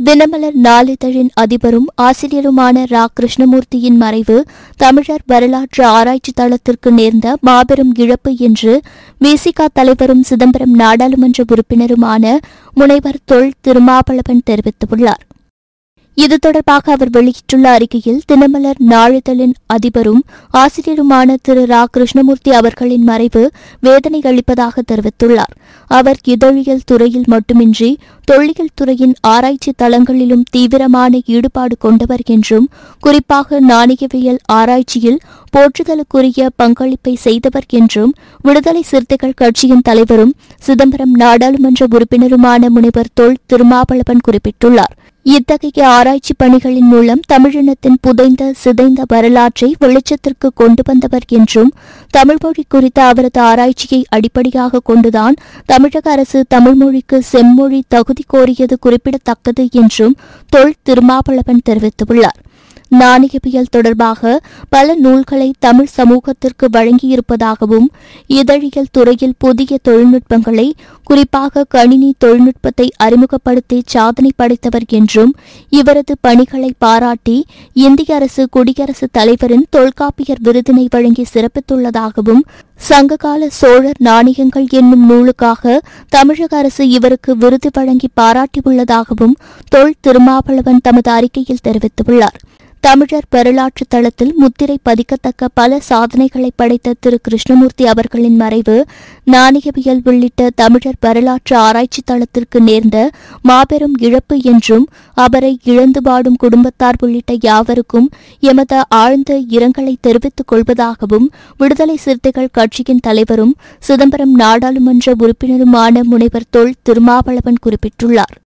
தினமலர் நாளிதழின் அதிபரும் ஆசிரியருமான ரா கிருஷ்ணமூர்த்தியின் மறைவு தமிழர் வரலாற்று ஆராய்ச்சி தளத்திற்கு நேர்ந்த மாபெரும் இழப்பு என்று விசிக தலைவரும் சிதம்பரம் நாடாளுமன்ற உறுப்பினருமான முனைவர் தொல் திருமாவளவன் தெரிவித்துள்ளார் இது தொடர்பாக அவர் வெளியிட்டுள்ள அறிக்கையில் தினமலர் நாளிதழின் அதிபரும் ஆசிரியருமான திரு ரா கிருஷ்ணமூர்த்தி அவர்களின் மறைவு வேதனை அளிப்பதாக தெரிவித்துள்ளார் அவர் இதழியல் துறையில் மட்டுமின்றி தொல்லியல் துறையின் ஆராய்ச்சி தளங்களிலும் தீவிரமான ஈடுபாடு கொண்டவர் என்றும் குறிப்பாக நாணயவியல் ஆராய்ச்சியில் போற்றுதலுக்குரிய பங்களிப்பை செய்தவர் என்றும் விடுதலை சிறுத்தைகள் கட்சியின் தலைவரும் சிதம்பரம் நாடாளுமன்ற உறுப்பினருமான முனைவர் தொல் திருமாவளவன் குறிப்பிட்டுள்ளார் இத்தகைய ஆராய்ச்சி பணிகளின் மூலம் தமிழினத்தின் புதைந்த சிதைந்த வரலாற்றை வெளிச்சத்திற்கு கொண்டு வந்தவர் என்றும் தமிழ்மொழி குறித்த அவரது ஆராய்ச்சியை அடிப்படையாக கொண்டுதான் தமிழக அரசு தமிழ்மொழிக்கு செம்மொழி தகுதி கோரியது குறிப்பிடத்தக்கது என்றும் தொல் திருமாவளவன் தெரிவித்துள்ளார் நாணயவியல் தொடர்பாக பல நூல்களை தமிழ் சமூகத்திற்கு வழங்கியிருப்பதாகவும் இதழியல் துறையில் புதிய தொழில்நுட்பங்களை குறிப்பாக கணினி தொழில்நுட்பத்தை அறிமுகப்படுத்தி சாதனை படைத்தவர் என்றும் இவரது பணிகளை பாராட்டி இந்திய அரசு குடியரசுத் தலைவரின் தொல்காப்பியர் விருதினை வழங்கி சிறப்பித்துள்ளதாகவும் சங்ககால சோழர் நாணயங்கள் என்னும் நூலுக்காக தமிழக அரசு இவருக்கு விருது வழங்கி பாராட்டியுள்ளதாகவும் தொல் திருமாவளவன் தமது அறிக்கையில் தெரிவித்துள்ளார் தமிழர் வரலாற்று தளத்தில் முத்திரை பதிக்கத்தக்க பல சாதனைகளை படைத்த திரு கிருஷ்ணமூர்த்தி அவர்களின் மறைவு நாணயவியல் உள்ளிட்ட தமிழர் வரலாற்று ஆராய்ச்சி தளத்திற்கு நேர்ந்த மாபெரும் இழப்பு என்றும் அவரை இழந்து பாடும் குடும்பத்தார் உள்ளிட்ட யாவருக்கும் எமது ஆழ்ந்த இரங்கலை தெரிவித்துக் கொள்வதாகவும் விடுதலை சிறுத்தைகள் கட்சியின் தலைவரும் சிதம்பரம் நாடாளுமன்ற உறுப்பினருமான முனைவர் தொல் திருமாவளவன் குறிப்பிட்டுள்ளார்